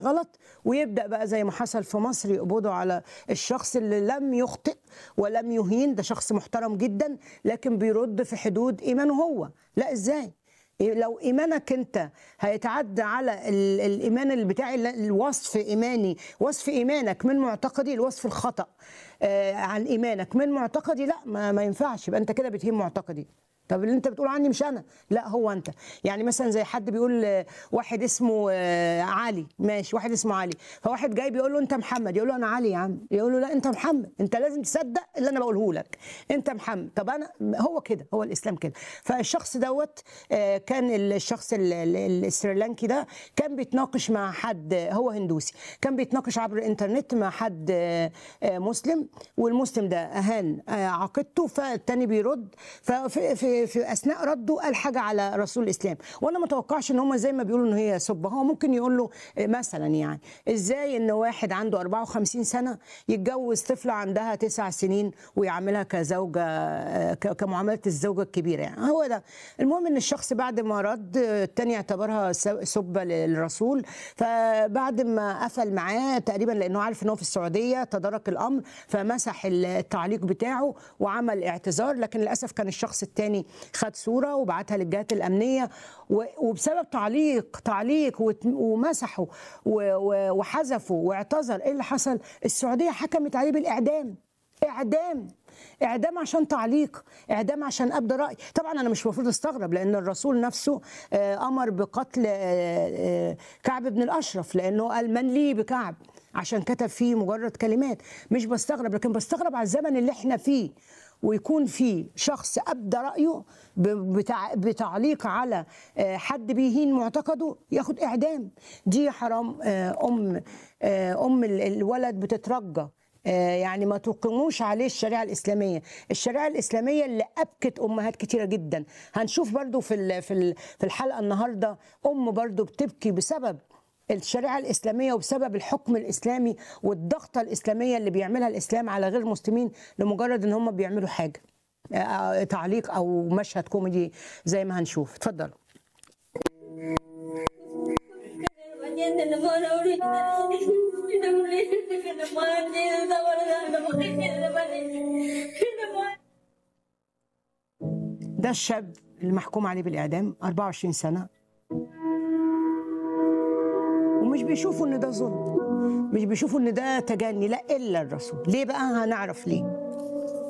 غلط ويبدا بقى زي ما حصل في مصر يقبضوا على الشخص اللي لم يخطئ ولم يهين ده شخص محترم جدا لكن بيرد في حدود ايمانه هو لا ازاي لو ايمانك انت هيتعدى على ال- الايمان اللي بتاعي ال- الوصف ايماني وصف ايمانك من معتقدي الوصف الخطا آه، عن ايمانك من معتقدي لا ما, ما ينفعش يبقى انت كده بتهين معتقدي طب اللي انت بتقول عني مش انا لا هو انت يعني مثلا زي حد بيقول آه، واحد اسمه آه، علي ماشي واحد اسمه علي فواحد جاي بيقول له انت محمد يقول له انا علي يا عم يقول له لا انت محمد انت لازم تصدق اللي انا بقوله لك انت محمد طب انا هو كده هو الاسلام كده فالشخص دوت آه، كان الشخص ال- ال- السريلانكي ده كان بيتناقش مع حد هو هندوسي كان بيتناقش عبر الانترنت مع حد آه، آه، مسلم والمسلم ده اهان آه، عقيدته فالتاني بيرد ففي في, في اثناء رده قال حاجه على رسول الاسلام وانا ما اتوقعش ان هم زي ما بيقولوا ان هي سبه هو ممكن يقول له آه، مثلا يعني ازاي ان واحد عنده 54 سنه يتجوز طفله عندها تسع سنين ويعاملها كزوجه آه، ك- كمعامله الزوجه الكبيره يعني هو ده المهم ان الشخص بعد ما رد آه، التاني اعتبرها س- سبه للرسول فبعد ما قفل معاه تقريبا لانه عارف ان هو في السعوديه تدارك الامر فمسح التعليق بتاعه وعمل اعتذار لكن للاسف كان الشخص الثاني خد صوره وبعتها للجهات الامنيه و- وبسبب تعليق تعليق وت- ومسحه و- و- وحذفه واعتذر ايه اللي حصل؟ السعوديه حكمت عليه بالاعدام اعدام اعدام عشان تعليق اعدام عشان ابدى راي طبعا انا مش المفروض استغرب لان الرسول نفسه آه، امر بقتل آه، آه، كعب بن الاشرف لانه قال من لي بكعب عشان كتب فيه مجرد كلمات مش بستغرب لكن بستغرب على الزمن اللي احنا فيه ويكون في شخص ابدى رايه ب- بتع- بتعليق على آه، حد بيهين معتقده ياخد اعدام دي حرام آه، ام آه، ام ال- الولد بتترجى آه، يعني ما تقيموش عليه الشريعه الاسلاميه الشريعه الاسلاميه اللي ابكت امهات كتيره جدا هنشوف برضو في ال- في ال- في الحلقه النهارده ام برضو بتبكي بسبب الشريعه الاسلاميه وبسبب الحكم الاسلامي والضغطه الاسلاميه اللي بيعملها الاسلام على غير المسلمين لمجرد ان هم بيعملوا حاجه آه، تعليق او مشهد كوميدي زي ما هنشوف اتفضلوا ده الشاب اللي محكوم عليه بالاعدام 24 سنه ومش بيشوفوا ان ده ظلم مش بيشوفوا ان ده تجني لا الا الرسول ليه بقى هنعرف ليه